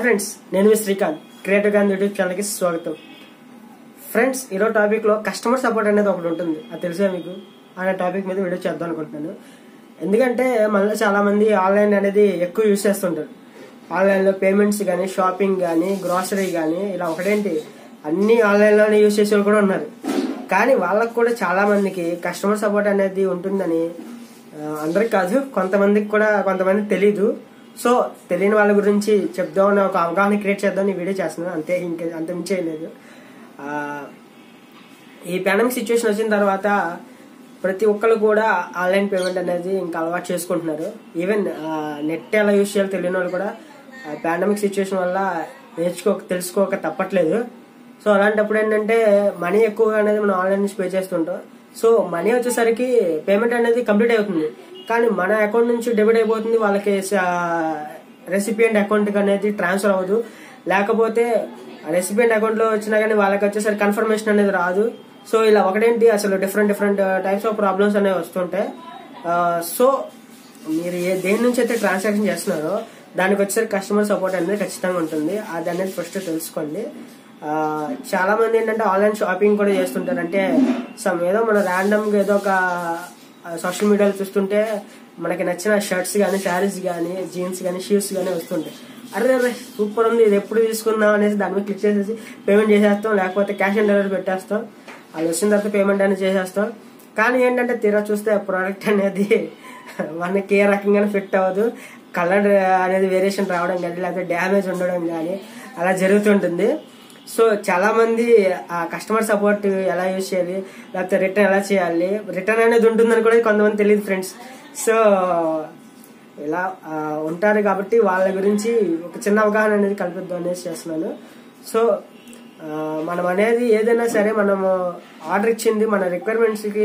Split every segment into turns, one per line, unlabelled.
friends నేను మీ Srikanth creative Gandhi YouTube ఛానల్కి స్వాగతం ఫ్రెండ్స్ ఈరోజు టాపిక్లో కస్టమర్ సపోర్ట్ అనేది ఒకటి ఉంటుంది అది తెలిసే మీకు అనే టాపిక్ మీద వీడియో చేద్దాం అనుకుంటున్నాను ఎందుకంటే మనలో చాలా మంది ఆన్లైన్ అనేది ఎక్కువ యూజ్ చేస్తుంటారు ఆన్లైన్లో పేమెంట్స్ కానీ షాపింగ్ కానీ గ్రాసరీ కానీ ఇలా ఒకటేంటి అన్ని ఆన్లైన్లోనే యూజ్ చేసే వాళ్ళు కూడా ఉన్నారు కానీ వాళ్ళకు కూడా చాలా మందికి కస్టమర్ సపోర్ట్ అనేది ఉంటుందని ఆ, అందరికి కాదు కొంతమందికి కూడా కొంతమంది తెలీదు సో తెలియని వాళ్ళ గురించి చెప్దామని ఒక అవగాహన క్రియేట్ చేద్దామని ఈ వీడియో చేస్తున్నాను అంతే ఇంకే అంత మించి ఏం లేదు ఆ, ఈ పాండమిక్ సిచ్యువేషన్ వచ్చిన తర్వాత ప్రతి ఒక్కరు కూడా ఆన్లైన్ పేమెంట్ అనేది ఇంకా అలవాటు చేసుకుంటున్నారు ఈవెన్ నెట్ ఎలా యూజ్ చేయాలో తెలియని వాళ్ళు కూడా పాండమిక్ సిచ్యువేషన్ వల్ల నేర్చుకో తెలుసుకోక తప్పట్లేదు సో అలాంటప్పుడు ఏంటంటే మనీ ఎక్కువగా అనేది మనం ఆన్లైన్ నుంచి పే చేస్తుంటాం సో మనీ వచ్చేసరికి పేమెంట్ అనేది కంప్లీట్ అవుతుంది కానీ మన అకౌంట్ నుంచి డెబిట్ అయిపోతుంది వాళ్ళకి రెసిపియంట్ అకౌంట్ అనేది ట్రాన్స్ఫర్ అవ్వదు లేకపోతే రెసిపియంట్ అకౌంట్ లో వచ్చినా కానీ వాళ్ళకి వచ్చేసరికి కన్ఫర్మేషన్ అనేది రాదు సో ఇలా ఒకటేంటి అసలు different different types of problems అనేవి వస్తుంటాయి సో మీరు ఏ దేని నుంచి అయితే ట్రాన్సాక్షన్ చేస్తున్నారో దానికి వచ్చేసరికి కస్టమర్ సపోర్ట్ అనేది ఖచ్చితంగా ఉంటుంది అది అనేది ఫస్ట్ తెలుసుకోండి ఆ, చాలా మంది ఏంటంటే ఆన్లైన్ షాపింగ్ కూడా చేస్తుంటారు అంటే సమ్ ఏదో మన ర్యాండమ్ గా ఏదో ఒక సోషల్ మీడియాలో చూస్తుంటే మనకి నచ్చిన షర్ట్స్ కానీ శారీస్ కానీ జీన్స్ కానీ షూస్ కానీ వస్తుంటాయి అరే అరే సూపర్ ఉంది ఇది ఎప్పుడు తీసుకుందాం అనేసి దాని మీద క్లిక్ చేసేసి పేమెంట్ చేసేస్తాం లేకపోతే క్యాష్ ఆన్ డెలివరీ పెట్టేస్తాం వాళ్ళు వచ్చిన తర్వాత పేమెంట్ అనేది చేసేస్తాం కానీ ఏంటంటే తీరా చూస్తే ప్రోడక్ట్ అనేది మనకి ఏ రకంగా ఫిట్ అవ్వదు కలర్ అనేది వేరియేషన్ రావడం కానీ లేకపోతే డ్యామేజ్ ఉండడం కానీ అలా జరుగుతుంటుంది సో చాలా మంది ఆ కస్టమర్ సపోర్ట్ ఎలా యూజ్ చేయాలి లేకపోతే రిటర్న్ ఎలా చేయాలి రిటర్న్ అనేది ఉంటుందని కూడా కొంతమంది తెలియదు ఫ్రెండ్స్ సో ఇలా ఆ, ఉంటారు కాబట్టి వాళ్ళ గురించి ఒక చిన్న అవగాహన అనేది కల్పిద్దాం అనేసి చేస్తున్నాను సో ఆ, మనం అనేది ఏదైనా సరే మనము ఆర్డర్ ఇచ్చింది మన రిక్వైర్మెంట్స్కి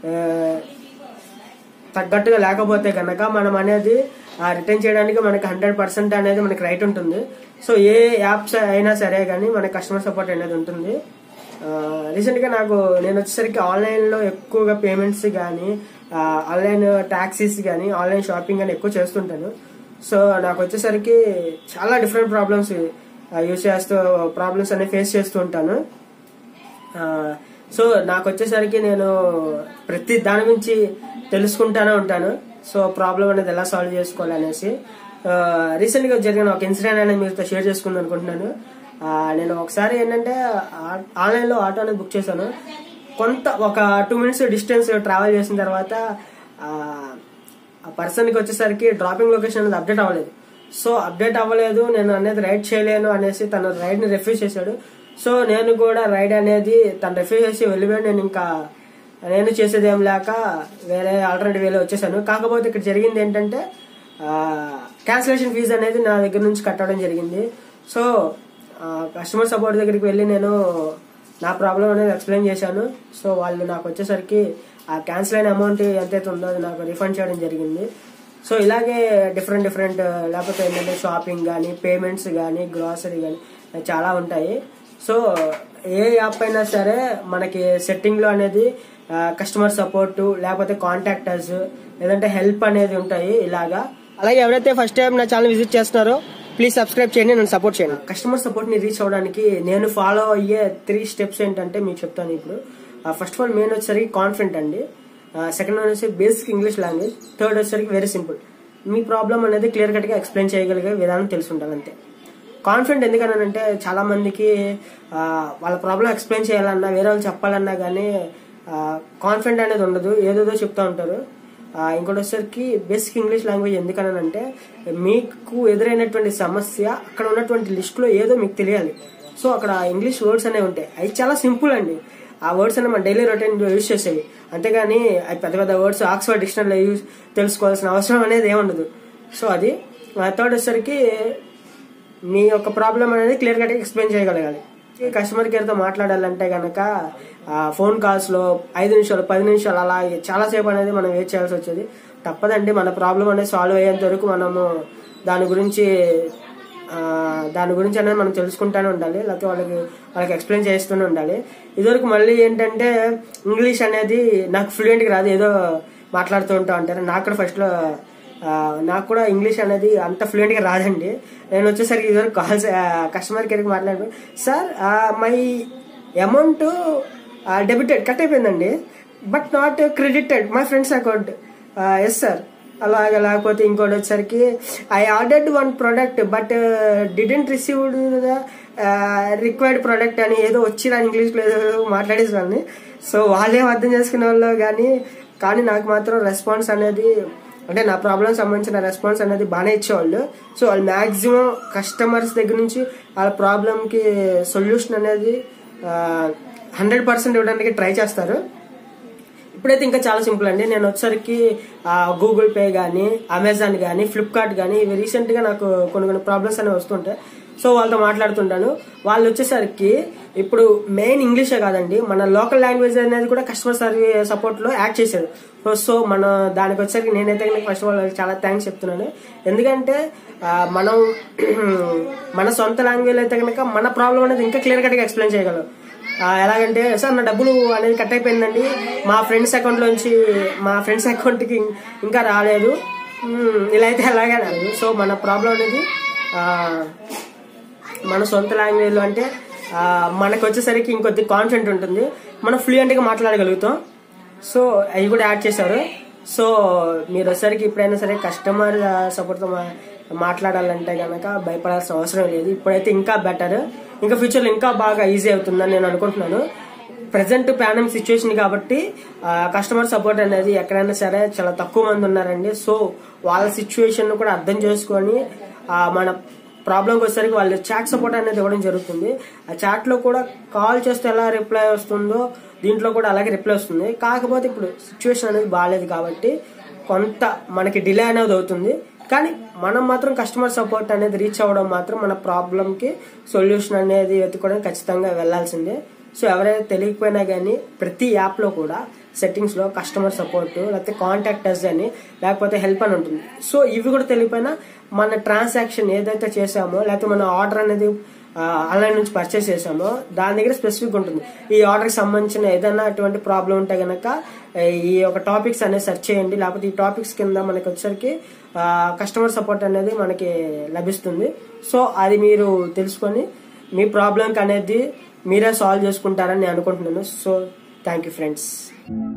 తగ్గట్టుగా లేకపోతే కనుక మనం అనేది రిటర్న్ చేయడానికి మనకి హండ్రెడ్ పర్సెంట్ అనేది మనకి రైట్ ఉంటుంది సో ఏ యాప్స్ అయినా సరే కానీ మన కస్టమర్ సపోర్ట్ అనేది ఉంటుంది రీసెంట్ గా నాకు నేను వచ్చేసరికి ఆన్లైన్ లో ఎక్కువగా పేమెంట్స్ కానీ ఆన్లైన్ టాక్సీస్ కానీ ఆన్లైన్ షాపింగ్ కానీ ఎక్కువ చేస్తుంటాను సో నాకు వచ్చేసరికి చాలా డిఫరెంట్ ప్రాబ్లమ్స్ యూస్ చేస్తూ ప్రాబ్లమ్స్ అనేవి ఫేస్ చేస్తూ ఉంటాను ఆ, సో నాకు వచ్చేసరికి నేను ప్రతి దాని గురించి తెలుసుకుంటానే ఉంటాను సో ప్రాబ్లం అనేది ఎలా సాల్వ్ చేసుకోవాలి అనేసి రీసెంట్ గా జరిగిన ఒక ఇన్సిడెంట్ అనేది మీతో షేర్ చేసుకుందాం అనుకుంటున్నాను ఆ, నేను ఒకసారి ఏంటంటే ఆన్లైన్ లో ఆటో అనేది బుక్ చేశాను కొంత ఒక టూ మినిట్స్ డిస్టెన్స్ ట్రావెల్ చేసిన తర్వాత ఆ, ఆ పర్సన్ కి వచ్చేసరికి డ్రాపింగ్ లొకేషన్ అనేది అప్డేట్ అవ్వలేదు సో అప్డేట్ అవ్వలేదు నేను అనేది రైడ్ చేయలేను అనేసి తన రైడ్ ని రిఫ్యూజ్ చేశాడు సో నేను కూడా రైడ్ అనేది తను రిఫ్యూజ్ చేసి వెళ్ళిపోయి నేను ఇంకా నేను చేసేది ఏం లేక వేరే ఆల్టర్నేటివ్ వేలో వచ్చేసాను కాకపోతే ఇక్కడ జరిగింది ఏంటంటే క్యాన్సిలేషన్ ఫీజు అనేది నా దగ్గర నుంచి కట్టడం జరిగింది సో కస్టమర్ సపోర్ట్ దగ్గరికి వెళ్ళి నేను నా ప్రాబ్లం అనేది ఎక్స్ప్లెయిన్ చేశాను సో వాళ్ళు నాకు వచ్చేసరికి ఆ క్యాన్సిల్ అయిన అమౌంట్ ఎంతైతే ఉందో అది నాకు రిఫండ్ చేయడం జరిగింది సో ఇలాగే డిఫరెంట్ డిఫరెంట్ లేకపోతే ఏంటంటే షాపింగ్ కానీ పేమెంట్స్ కానీ గ్రాసరీ కానీ చాలా ఉంటాయి సో ఏ యాప్ అయినా సరే మనకి సెట్టింగ్ లో అనేది కస్టమర్ సపోర్ట్ లేకపోతే కాంటాక్టర్స్ లేదంటే హెల్ప్ అనేది ఉంటాయి ఇలాగా అలాగే ఎవరైతే ఫస్ట్ టైం నా ఛానల్ విజిట్ చేస్తున్నారో ప్లీజ్ సబ్స్క్రైబ్ చేయండి నన్ను సపోర్ట్ చేయండి కస్టమర్ సపోర్ట్ ని రీచ్ అవడానికి నేను ఫాలో అయ్యే త్రీ స్టెప్స్ ఏంటంటే మీకు చెప్తాను ఇప్పుడు ఫస్ట్ ఆఫ్ ఆల్ మెయిన్ వచ్చేసరికి కాన్ఫిడెంట్ అండి సెకండ్ వన్ వచ్చి బేసిక్ ఇంగ్లీష్ లాంగ్వేజ్ థర్డ్ వచ్చేసరికి వెరీ సింపుల్ మీ ప్రాబ్లం అనేది క్లియర్ కట్ గా ఎక్స్ప్లెయిన్ చేయగలిగే విధానం తెలిసి ఉండాలి అంతే కాన్ఫిడెంట్ ఎందుకనంటే చాలా మందికి ఆ, వాళ్ళ ప్రాబ్లం ఎక్స్ప్లెయిన్ చేయాలన్నా వేరే వాళ్ళు చెప్పాలన్నా కానీ కాన్ఫిడెంట్ అనేది ఉండదు ఏదేదో చెప్తా ఉంటారు ఆ, ఇంకోటి వచ్చేసరికి బేసిక్ ఇంగ్లీష్ లాంగ్వేజ్ ఎందుకనంటే మీకు ఎదురైనటువంటి సమస్య అక్కడ ఉన్నటువంటి లిస్ట్ లో ఏదో మీకు తెలియాలి సో అక్కడ ఇంగ్లీష్ వర్డ్స్ అనేవి ఉంటాయి అవి చాలా సింపుల్ అండి ఆ వర్డ్స్ అనేవి మన డైలీ రొటీన్ యూజ్ చేసేవి అంతేగాని అవి పెద్ద పెద్ద వర్డ్స్ ఆక్స్ఫర్డ్ డిక్షనరీలో యూజ్ తెలుసుకోవాల్సిన అవసరం అనేది ఏముండదు సో అది థర్డ్ వచ్చేసరికి మీ యొక్క ప్రాబ్లం అనేది క్లియర్ కట్ ఎక్స్ప్లెయిన్ చేయగలగాలి ఈ కస్టమర్ కేర్ తో మాట్లాడాలంటే గనక ఫోన్ కాల్స్ లో ఐదు నిమిషాలు పది నిమిషాలు అలా చాలా సేపు అనేది మనం వెయిట్ చేయాల్సి వచ్చేది తప్పదండి మన ప్రాబ్లం అనేది సాల్వ్ అయ్యేంత వరకు మనము దాని గురించి ఆ, దాని గురించి అనేది మనం తెలుసుకుంటానే ఉండాలి లేకపోతే వాళ్ళకి వాళ్ళకి ఎక్స్ప్లెయిన్ చేస్తూనే ఉండాలి ఇదివరకు మళ్ళీ ఏంటంటే ఇంగ్లీష్ అనేది నాకు ఫ్లూయెంట్గా రాదు ఏదో మాట్లాడుతూ ఉంటా ఉంటారు నాకు కూడా ఫస్ట్ లో ఆ, నాకు కూడా ఇంగ్లీష్ అనేది అంత ఫ్లూయెంట్ గా రాదండి నేను వచ్చేసరికి ఇదివరకు కాల్స్ కస్టమర్ కేర్కి మాట్లాడు sir my amount debited cut అయిపోయిందండి but not credited my friends account yes sir అలాగే లేకపోతే ఇంకోటి వచ్చేసరికి I ordered one product but didn't received required product అని ఏదో వచ్చి నా ఇంగ్లీష్లో ఏదో మాట్లాడేసి వాళ్ళని సో వాళ్ళేం అర్థం చేసుకునే వాళ్ళు కానీ కానీ నాకు మాత్రం రెస్పాన్స్ అనేది అంటే నా ప్రాబ్లం సంబంధించిన రెస్పాన్స్ అనేది బాగానే ఇచ్చేవాళ్ళు సో వాళ్ళు మ్యాక్సిమం కస్టమర్స్ దగ్గర నుంచి వాళ్ళ ప్రాబ్లంకి సొల్యూషన్ అనేది హండ్రెడ్ పర్సెంట్ ఇవ్వడానికి ట్రై చేస్తారు ఇప్పుడైతే ఇంకా చాలా సింపుల్ అండి నేను వచ్చేసరికి గూగుల్ పే కానీ అమెజాన్ కానీ ఫ్లిప్కార్ట్ కానీ ఇవి రీసెంట్ గా నాకు కొన్ని కొన్ని ప్రాబ్లమ్స్ అనేవి వస్తుంటాయి సో వాళ్ళతో మాట్లాడుతుంటాను వాళ్ళు వచ్చేసరికి ఇప్పుడు మెయిన్ ఇంగ్లీషే కాదండి మన లోకల్ లాంగ్వేజ్ అనేది కూడా కస్టమర్ సర్వీస్ సపోర్ట్ లో యాడ్ చేశారు సో సో మన దానికి వచ్చేసరికి నేనైతే కనుక ఫస్ట్ ఆఫ్ ఆల్ చాలా థ్యాంక్స్ చెప్తున్నాను ఎందుకంటే ఆ, మనం మన సొంత లాంగ్వేజ్ అయితే కనుక మన ప్రాబ్లం అనేది ఇంకా క్లియర్ కట్ గా ఎక్స్ప్లెయిన్ చేయగలం ఆ, ఎలాగంటే సార్ నా డబ్బులు అనేది కట్ అయిపోయిందండి మా ఫ్రెండ్స్ అకౌంట్ లోంచి మా ఫ్రెండ్స్ అకౌంట్ కి ఇంకా రాలేదు మ్మ్, ఇలా అయితే ఎలాగే అన్నారు సో మన ప్రాబ్లం అనేది ఆ, మన సొంత లాంగ్వేజ్ లో అంటే ఆ, మనకు వచ్చేసరికి ఇంకొద్ది కాన్ఫిడెంట్ ఉంటుంది మనం ఫ్లూయెంట్ గా మాట్లాడగలుగుతాం సో అవి కూడా యాడ్ చేశారు సో మీరు వచ్చేసరికి ఎప్పుడైనా సరే కస్టమర్ సపోర్ట్ తో మా- మాట్లాడాలంటే గనక భయపడాల్సిన అవసరం లేదు ఇప్పుడైతే ఇంకా బెటర్ ఇంకా ఫ్యూచర్ లో ఇంకా బాగా ఈజీ అవుతుందని నేను అనుకుంటున్నాను ప్రజెంట్ పాండమిక్ సిచ్యువేషన్ కాబట్టి కస్టమర్ సపోర్ట్ అనేది ఎక్కడైనా సరే చాలా తక్కువ మంది ఉన్నారండి సో వాళ్ళ సిచ్యువేషన్ కూడా అర్థం చేసుకొని ఆ, మన ప్రాబ్లంకి వచ్చేసరికి వాళ్ళు చాట్ సపోర్ట్ అనేది ఇవ్వడం జరుగుతుంది ఆ చాట్ లో కూడా కాల్ చేస్తే ఎలా రిప్లై వస్తుందో దీంట్లో కూడా అలాగే రిప్లై వస్తుంది కాకపోతే ఇప్పుడు సిచ్యువేషన్ అనేది బాగాలేదు కాబట్టి కొంత మనకి డిలే అనేది అవుతుంది కానీ మనం మాత్రం కస్టమర్ సపోర్ట్ అనేది రీచ్ అవ్వడం మాత్రం మన ప్రాబ్లం కి సొల్యూషన్ అనేది వెతుకోవడం ఖచ్చితంగా వెళ్లాల్సిందే సో ఎవరైతే తెలియకపోయినా కానీ ప్రతి యాప్ లో కూడా సెట్టింగ్స్ లో కస్టమర్ సపోర్ట్ లేకపోతే కాంటాక్ట్ అస్ అని లేకపోతే హెల్ప్ అని ఉంటుంది సో ఇవి కూడా తెలియపోయినా మన ట్రాన్సాక్షన్ ఏదైతే చేసామో లేకపోతే మన ఆర్డర్ అనేది ఆన్లైన్ నుంచి పర్చేస్ చేసామో దాని దగ్గర స్పెసిఫిక్ ఉంటుంది ఈ ఆర్డర్ కి సంబంధించిన ఏదైనా అటువంటి ప్రాబ్లం ఉంటే గనక ఈ ఒక టాపిక్స్ అనేది సెర్చ్ చేయండి లేకపోతే ఈ టాపిక్స్ కింద మనకి వచ్చేసరికి కస్టమర్ సపోర్ట్ అనేది మనకి లభిస్తుంది సో అది మీరు తెలుసుకొని మీ ప్రాబ్లం అనేది మీరే సాల్వ్ చేసుకుంటారని నేను అనుకుంటున్నాను సో థ్యాంక్ యూ ఫ్రెండ్స్